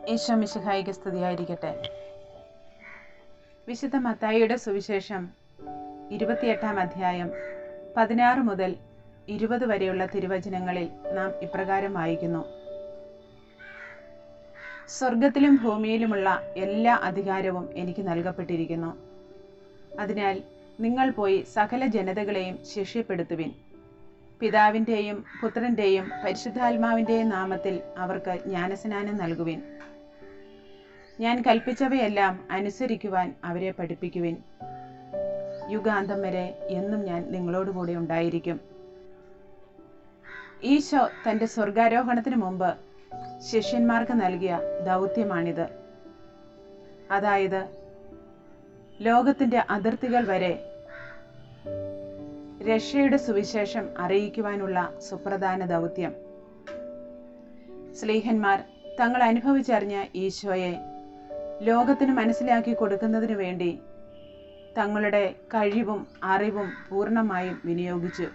ഈശോ മിശിഹായിക്ക് സ്തുതിയായിരിക്കട്ടെ വിശുദ്ധ മത്തായിയുടെ സുവിശേഷം ഇരുപത്തിയെട്ടാം അധ്യായം പതിനാറ് മുതൽ ഇരുപത് വരെയുള്ള തിരുവചനങ്ങളിൽ നാം ഇപ്രകാരം വായിക്കുന്നു സ്വർഗത്തിലും ഭൂമിയിലുമുള്ള എല്ലാ അധികാരവും എനിക്ക് നൽകപ്പെട്ടിരിക്കുന്നു അതിനാൽ നിങ്ങൾ പോയി സകല ജനതകളെയും ശിഷ്യപ്പെടുത്തുവിൻ പിതാവിൻ്റെയും പുത്രൻ്റെയും പരിശുദ്ധാത്മാവിൻ്റെയും നാമത്തിൽ അവർക്ക് ജ്ഞാനസ്നാനം നൽകുവിൻ ഞാൻ കൽപ്പിച്ചവയെല്ലാം അനുസരിക്കുവാൻ അവരെ പഠിപ്പിക്കുവിൻ യുഗാന്തം വരെ എന്നും ഞാൻ നിങ്ങളോടുകൂടെ ഉണ്ടായിരിക്കും ഈശോ തൻ്റെ സ്വർഗാരോഹണത്തിന് മുമ്പ് ശിഷ്യന്മാർക്ക് നൽകിയ ദൗത്യമാണിത് അതായത് ലോകത്തിൻ്റെ അതിർത്തികൾ വരെ രക്ഷയുടെ സുവിശേഷം അറിയിക്കുവാനുള്ള സുപ്രധാന ദൗത്യം സ്ലീഹന്മാർ തങ്ങൾ അനുഭവിച്ചറിഞ്ഞ ഈശോയെ ലോകത്തിന് മനസ്സിലാക്കി കൊടുക്കുന്നതിനു വേണ്ടി തങ്ങളുടെ കഴിവും അറിവും പൂർണ്ണമായും വിനിയോഗിച്ചു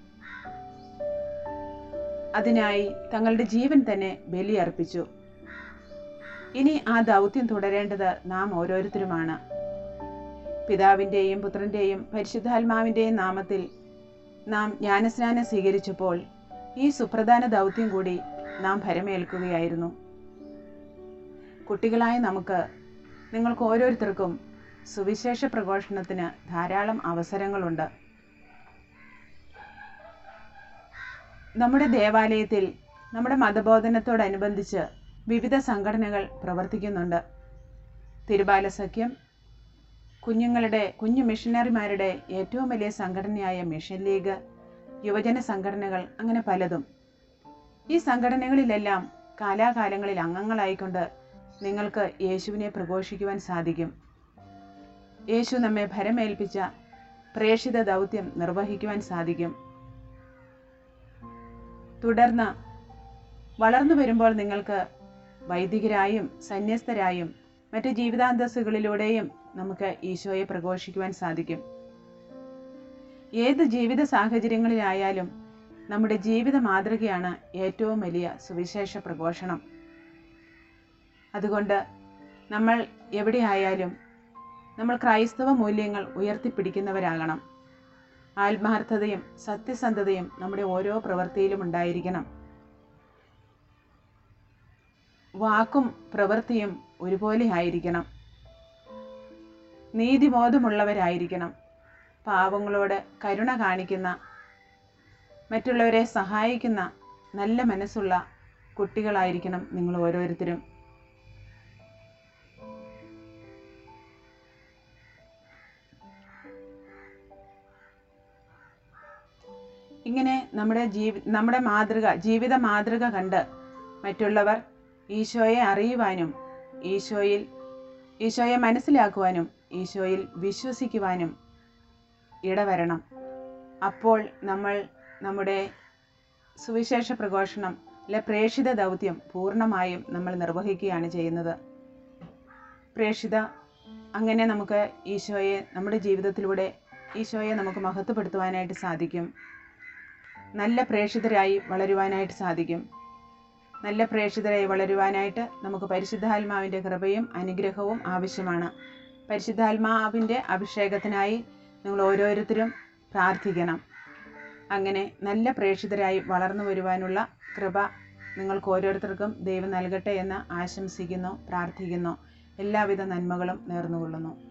അതിനായി തങ്ങളുടെ ജീവൻ തന്നെ ബലിയർപ്പിച്ചു ഇനി ആ ദൗത്യം തുടരേണ്ടത് നാം ഓരോരുത്തരുമാണ് പിതാവിൻ്റെയും പുത്രൻ്റെയും പരിശുദ്ധാത്മാവിൻ്റെയും നാമത്തിൽ നാം ജ്ഞാനസ്നാനം സ്വീകരിച്ചപ്പോൾ ഈ സുപ്രധാന ദൗത്യം കൂടി നാം ഭരമേൽക്കുകയായിരുന്നു കുട്ടികളായ നമുക്ക് നിങ്ങൾക്ക് ഓരോരുത്തർക്കും സുവിശേഷ പ്രഘോഷണത്തിന് ധാരാളം അവസരങ്ങളുണ്ട് നമ്മുടെ ദേവാലയത്തിൽ നമ്മുടെ മതബോധനത്തോടനുബന്ധിച്ച് വിവിധ സംഘടനകൾ പ്രവർത്തിക്കുന്നുണ്ട് തിരുബാല സഖ്യം കുഞ്ഞുങ്ങളുടെ കുഞ്ഞു മിഷനറിമാരുടെ ഏറ്റവും വലിയ സംഘടനയായ മിഷൻ ലീഗ് യുവജന സംഘടനകൾ അങ്ങനെ പലതും ഈ സംഘടനകളിലെല്ലാം കാലാകാലങ്ങളിൽ അംഗങ്ങളായിക്കൊണ്ട് നിങ്ങൾക്ക് യേശുവിനെ പ്രഘോഷിക്കുവാൻ സാധിക്കും യേശു നമ്മെ ഭരമേൽപ്പിച്ച പ്രേക്ഷിത ദൗത്യം നിർവഹിക്കുവാൻ സാധിക്കും തുടർന്ന് വളർന്നു വരുമ്പോൾ നിങ്ങൾക്ക് വൈദികരായും സന്യസ്തരായും മറ്റ് ജീവിതാന്തസ്സുകളിലൂടെയും നമുക്ക് ഈശോയെ പ്രഘോഷിക്കുവാൻ സാധിക്കും ഏത് ജീവിത സാഹചര്യങ്ങളിലായാലും നമ്മുടെ ജീവിത മാതൃകയാണ് ഏറ്റവും വലിയ സുവിശേഷ പ്രഘോഷണം അതുകൊണ്ട് നമ്മൾ എവിടെയായാലും നമ്മൾ ക്രൈസ്തവ മൂല്യങ്ങൾ ഉയർത്തിപ്പിടിക്കുന്നവരാകണം ആത്മാർത്ഥതയും സത്യസന്ധതയും നമ്മുടെ ഓരോ പ്രവൃത്തിയിലും ഉണ്ടായിരിക്കണം വാക്കും പ്രവൃത്തിയും ഒരുപോലെ ആയിരിക്കണം നീതിബോധമുള്ളവരായിരിക്കണം പാവങ്ങളോട് കരുണ കാണിക്കുന്ന മറ്റുള്ളവരെ സഹായിക്കുന്ന നല്ല മനസ്സുള്ള കുട്ടികളായിരിക്കണം നിങ്ങൾ ഓരോരുത്തരും ഇങ്ങനെ നമ്മുടെ ജീവി നമ്മുടെ മാതൃക ജീവിത മാതൃക കണ്ട് മറ്റുള്ളവർ ഈശോയെ അറിയുവാനും ഈശോയിൽ ഈശോയെ മനസ്സിലാക്കുവാനും ഈശോയിൽ വിശ്വസിക്കുവാനും ഇടവരണം അപ്പോൾ നമ്മൾ നമ്മുടെ സുവിശേഷ പ്രഘോഷണം അല്ലെ പ്രേക്ഷിത ദൗത്യം പൂർണ്ണമായും നമ്മൾ നിർവഹിക്കുകയാണ് ചെയ്യുന്നത് പ്രേക്ഷിത അങ്ങനെ നമുക്ക് ഈശോയെ നമ്മുടെ ജീവിതത്തിലൂടെ ഈശോയെ നമുക്ക് മഹത്വപ്പെടുത്തുവാനായിട്ട് സാധിക്കും നല്ല പ്രേക്ഷിതരായി വളരുവാനായിട്ട് സാധിക്കും നല്ല പ്രേക്ഷിതരായി വളരുവാനായിട്ട് നമുക്ക് പരിശുദ്ധാത്മാവിൻ്റെ കൃപയും അനുഗ്രഹവും ആവശ്യമാണ് പരിശുദ്ധാത്മാവിൻ്റെ അഭിഷേകത്തിനായി നിങ്ങൾ ഓരോരുത്തരും പ്രാർത്ഥിക്കണം അങ്ങനെ നല്ല പ്രേക്ഷിതരായി വളർന്നു വരുവാനുള്ള കൃപ നിങ്ങൾക്ക് ഓരോരുത്തർക്കും ദൈവം നൽകട്ടെ എന്ന് ആശംസിക്കുന്നു പ്രാർത്ഥിക്കുന്നു എല്ലാവിധ നന്മകളും നേർന്നുകൊള്ളുന്നു